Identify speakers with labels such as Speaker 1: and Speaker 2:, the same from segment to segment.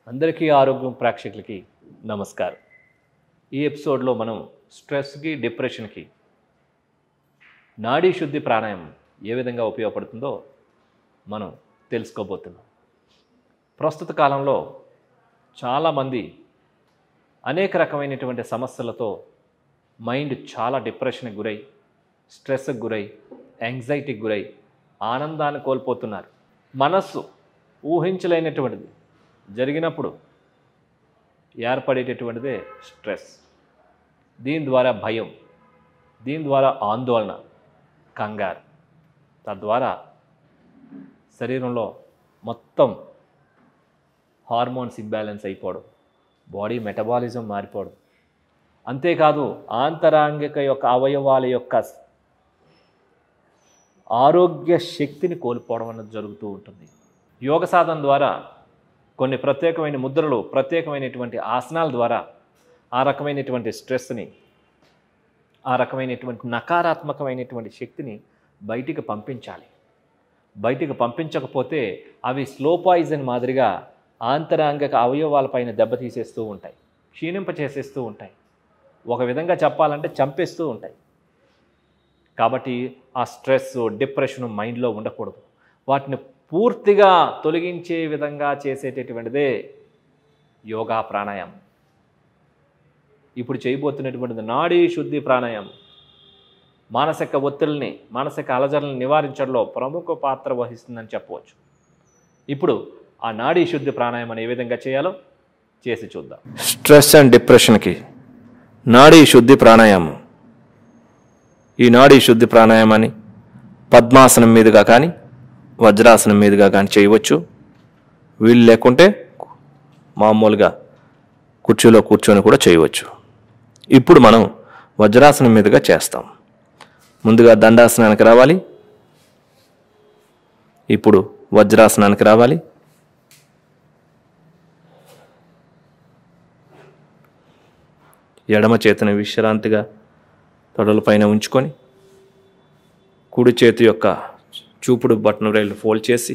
Speaker 1: అందరికీ ఆరోగ్యం ప్రేక్షకులకి నమస్కారం ఈ ఎపిసోడ్లో మనం స్ట్రెస్కి డిప్రెషన్కి నాడీ శుద్ధి ప్రాణాయామం ఏ విధంగా ఉపయోగపడుతుందో మనం తెలుసుకోబోతున్నాం ప్రస్తుత కాలంలో చాలామంది అనేక రకమైనటువంటి సమస్యలతో మైండ్ చాలా డిప్రెషన్కి గురై స్ట్రెస్కి గురై యాంగ్జైటీకి గురై ఆనందాన్ని కోల్పోతున్నారు మనస్సు ఊహించలేనటువంటిది జరిగినప్పుడు ఏర్పడేటటువంటిదే స్ట్రెస్ దీని ద్వారా భయం దీని ద్వారా ఆందోళన కంగారు తద్వారా శరీరంలో మొత్తం హార్మోన్స్ ఇంబ్యాలెన్స్ అయిపోవడం బాడీ మెటబాలిజం మారిపోవడం అంతేకాదు ఆంతరాంగిక యొక్క అవయవాల యొక్క ఆరోగ్య శక్తిని కోల్పోవడం అన్నది జరుగుతూ ఉంటుంది యోగ సాధన ద్వారా కొన్ని ప్రత్యేకమైన ముద్రలు ప్రత్యేకమైనటువంటి ఆసనాల ద్వారా ఆ రకమైనటువంటి స్ట్రెస్ని ఆ రకమైనటువంటి నకారాత్మకమైనటువంటి శక్తిని బయటికి పంపించాలి బయటికి పంపించకపోతే అవి స్లో పాయిజన్ మాదిరిగా ఆంతరాంగిక అవయవాలపైన దెబ్బతీసేస్తూ ఉంటాయి క్షీణింప చేసేస్తూ ఉంటాయి ఒక విధంగా చెప్పాలంటే చంపేస్తూ ఉంటాయి కాబట్టి ఆ స్ట్రెస్ డిప్రెషన్ మైండ్లో ఉండకూడదు వాటిని పూర్తిగా తొలగించే విధంగా చేసేటటువంటిదే యోగా ప్రాణాయామం ఇప్పుడు చేయబోతున్నటువంటిది నాడీ శుద్ధి ప్రాణాయామం మానసిక ఒత్తిడిని మానసిక అలజడులను నివారించడంలో ప్రముఖ పాత్ర వహిస్తుందని చెప్పవచ్చు ఇప్పుడు ఆ నాడీ శుద్ధి ప్రాణాయామం ఏ విధంగా చేయాలో చేసి చూద్దాం
Speaker 2: స్ట్రెస్ అండ్ డిప్రెషన్కి నాడీ శుద్ధి ప్రాణాయామం ఈ నాడీ శుద్ధి ప్రాణాయామాన్ని పద్మాసనం మీదుగా కానీ వజ్రాసనం మీదుగా కానీ చేయవచ్చు వీలు లేకుంటే మామూలుగా కుర్చీలో కూర్చొని కూడా చేయవచ్చు ఇప్పుడు మనం వజ్రాసనం మీదుగా చేస్తాం ముందుగా దండాసనానికి రావాలి ఇప్పుడు వజ్రాసనానికి రావాలి ఎడమ చేతిని విశ్రాంతిగా తొడలపైన ఉంచుకొని కుడి చేతి యొక్క చూపుడు బటన్ రైలు ఫోల్డ్ చేసి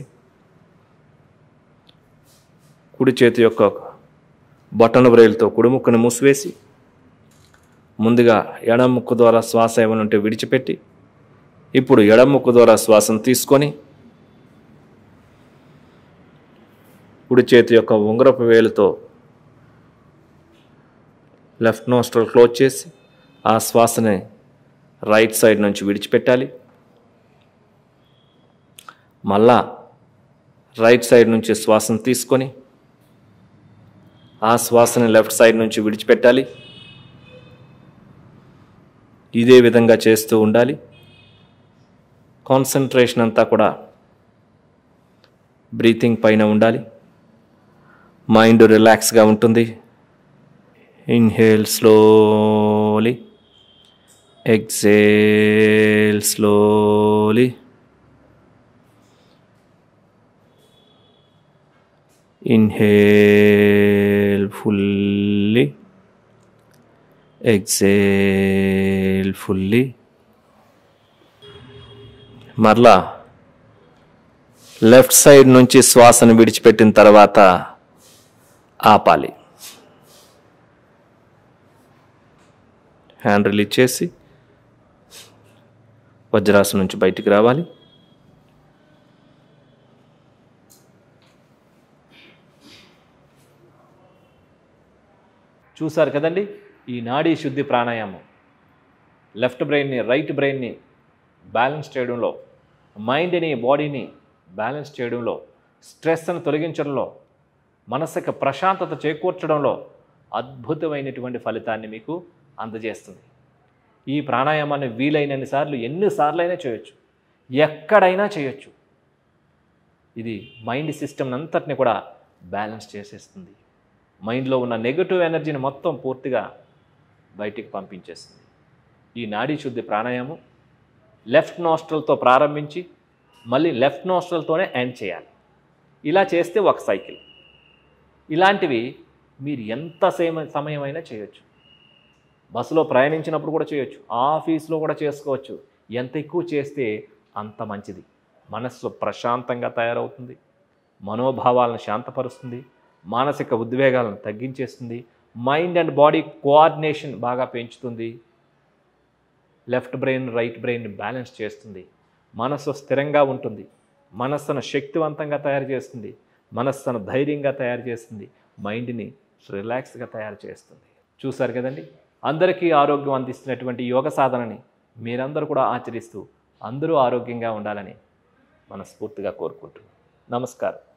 Speaker 2: కుడి చేతి యొక్క బటన్ రైలుతో కుడి ముక్కును మూసివేసి ముందుగా ఎడమ ముక్కు ద్వారా శ్వాస ఏమైనా ఉంటే విడిచిపెట్టి ఇప్పుడు ఎడమ ముక్కు ద్వారా శ్వాసను తీసుకొని కుడి చేతి యొక్క ఉంగరపు వేలుతో లెఫ్ట్ నోస్ట్రల్ క్లోజ్ చేసి ఆ శ్వాసని రైట్ సైడ్ నుంచి విడిచిపెట్టాలి మళ్ళా రైట్ సైడ్ నుంచి శ్వాసను తీసుకొని ఆ శ్వాసని లెఫ్ట్ సైడ్ నుంచి విడిచిపెట్టాలి ఇదే విధంగా చేస్తూ ఉండాలి కాన్సన్ట్రేషన్ అంతా కూడా బ్రీతింగ్ పైన ఉండాలి మైండ్ రిలాక్స్గా ఉంటుంది Inhale slowly. Exhale slowly. Inhale fully. Exhale fully. మరలా లెఫ్ట్ సైడ్ నుంచి శ్వాసను విడిచిపెట్టిన తర్వాత ఆపాలి హ్యాండ్ రిలీజ్ చేసి వజ్రాసనం నుంచి బయటికి రావాలి
Speaker 1: చూశారు కదండి ఈ నాడీ శుద్ధి ప్రాణాయామం లెఫ్ట్ బ్రెయిన్ని రైట్ బ్రెయిన్ని బ్యాలెన్స్ చేయడంలో మైండ్ని బాడీని బ్యాలెన్స్ చేయడంలో స్ట్రెస్ను తొలగించడంలో మనసుకు ప్రశాంతత చేకూర్చడంలో అద్భుతమైనటువంటి ఫలితాన్ని మీకు అందజేస్తుంది ఈ ప్రాణాయామాన్ని వీలైనన్ని సార్లు ఎన్నిసార్లు అయినా చేయొచ్చు ఎక్కడైనా చేయొచ్చు ఇది మైండ్ సిస్టమ్ అంతటిని కూడా బ్యాలెన్స్ చేసేస్తుంది మైండ్లో ఉన్న నెగటివ్ ఎనర్జీని మొత్తం పూర్తిగా బయటికి పంపించేస్తుంది ఈ నాడీ శుద్ధి ప్రాణాయామం లెఫ్ట్ నోస్ట్రల్తో ప్రారంభించి మళ్ళీ లెఫ్ట్ నోస్ట్రల్తోనే ఎండ్ చేయాలి ఇలా చేస్తే ఒక సైకిల్ ఇలాంటివి మీరు ఎంత సేమ సమయమైనా చేయొచ్చు బస్సులో ప్రయాణించినప్పుడు కూడా చేయొచ్చు ఆఫీస్లో కూడా చేసుకోవచ్చు ఎంత ఎక్కువ చేస్తే అంత మంచిది మనస్సు ప్రశాంతంగా తయారవుతుంది మనోభావాలను శాంతపరుస్తుంది మానసిక ఉద్వేగాలను తగ్గించేస్తుంది మైండ్ అండ్ బాడీ కోఆర్డినేషన్ బాగా పెంచుతుంది left brain right brain balance చేస్తుంది మనస్సు స్థిరంగా ఉంటుంది మనస్సును శక్తివంతంగా తయారు చేస్తుంది మనస్సును ధైర్యంగా తయారు చేస్తుంది మైండ్ని రిలాక్స్గా తయారు చేస్తుంది చూసారు కదండి అందరికీ ఆరోగ్యం అందిస్తున్నటువంటి యోగ సాధనని మీరందరూ కూడా ఆచరిస్తూ అందరూ ఆరోగ్యంగా ఉండాలని మనస్ఫూర్తిగా కోరుకుంటున్నాను నమస్కారం